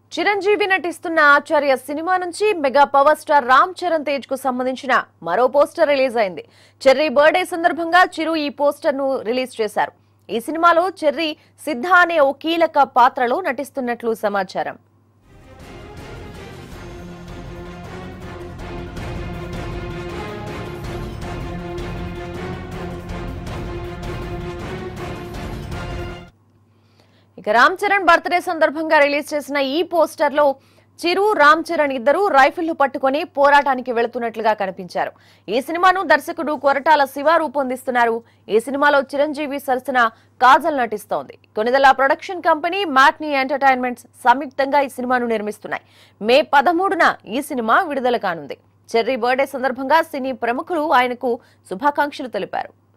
చిరంజీవి నటిస్తున్న ఆచార్య సినిమా నుంచి mega power star Ram Charan Tej కు సంబంధించిన మరో పోస్టర్ రిలీజ్ అయింది చెర్రీ బర్త్డే సందర్భంగా చిరు ఈ పోస్టర్ ను రిలీజ్ చేశారు ఈ సినిమాలో చెర్రీ సిద్ధ అనే ఓ కీలక పాత్రలో నటిస్తున్నట్లు సమాచారం ఇక రామ్ చరణ్ బర్త్డే సందర్భంగా రిలీజ్ చేసిన ఈ పోస్టర్ లో చిరు రామ్ చరణ్ ఇద్దరు రైఫిళ్లు పట్టుకొని పోరాటానికి వెళుతున్నట్లుగా కనిపించారు ఈ సినిమాను దర్శకుడు కొరటాల శివ రూపొందిస్తున్నారు ఈ సినిమాలో చిరంజీవి సరసన కాజల్ నటిస్తోంది Konidela production company matinee entertainments సంయుక్తంగా ఈ సినిమాను నిర్మిస్తున్నాయి మే పదమూడున ఈ సినిమా విడుదల కానుంది చెర్రీ బర్త్డే సందర్భంగా సినీ ప్రముఖులు ఆయనకు శుభాకాంక్షలు తెలిపారు